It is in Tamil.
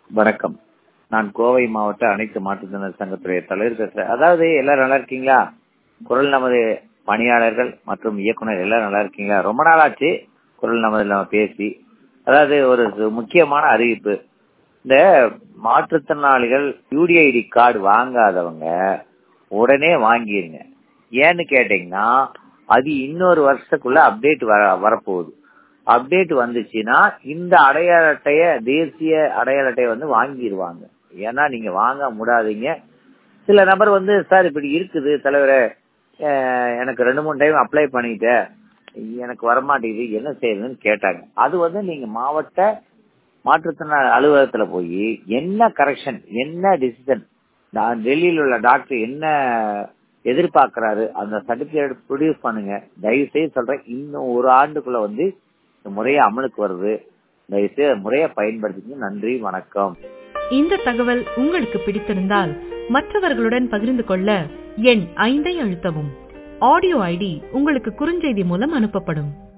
வணக்கம் நான் கோவை மாவட்ட அனைத்து மாற்றுத்திறனாளர் சங்கத்துடைய தலைவர் பேசுறேன் அதாவது எல்லாரும் நல்லா இருக்கீங்களா குரல் நமது பணியாளர்கள் மற்றும் இயக்குனர் எல்லாரும் நல்லா இருக்கீங்களா ரொம்ப நாள் ஆச்சு குரல் நமது நம்ம பேசி அதாவது ஒரு முக்கியமான அறிவிப்பு இந்த மாற்றுத்திறனாளிகள் யூடிஐடி கார்டு வாங்காதவங்க உடனே வாங்கிருங்க ஏன்னு கேட்டீங்கன்னா அது இன்னொரு வருஷத்துக்குள்ள அப்டேட் வர வரப்போகுது அப்டேட் வந்துச்சுன்னா இந்த அடையாள அட்டைய தேசிய அடையாள அட்டையை வந்து வாங்கிடுவாங்க ஏன்னா நீங்க வாங்க முடியாதீங்க சில நபர் வந்து சார் இப்படி இருக்குது தலைவரே அஹ் எனக்கு ரெண்டு மூணு டைம் அப்ளை பண்ணிட்டேன் எனக்கு வரமாட்டேங்குது என்ன செய்யறதுன்னு கேட்டாங்க அது வந்து நீங்க மாவட்ட மாற்றுத்திறனாளி அலுவலகத்துல போய் என்ன கரெக்ஷன் என்ன டிசிஷன் டெல்லியில் உள்ள டாக்டர் என்ன எதிர்பார்க்கிறாரு அந்த சர்டிபிகேட் ப்ரொடியூஸ் பண்ணுங்க தயவு செய்து சொல்றேன் இன்னும் ஒரு ஆண்டுக்குள்ள வந்து இந்த முறையை அமலுக்கு வருது தயவு செய்து முறையை பயன்படுத்திங்க நன்றி வணக்கம் இந்த தகவல் உங்களுக்கு பிடித்திருந்தால் மற்றவர்களுடன் பகிர்ந்து கொள்ள எண் ஐந்தை அழுத்தவும் ஆடியோ ஐடி உங்களுக்கு குறுஞ்செய்தி மூலம் அனுப்பப்படும்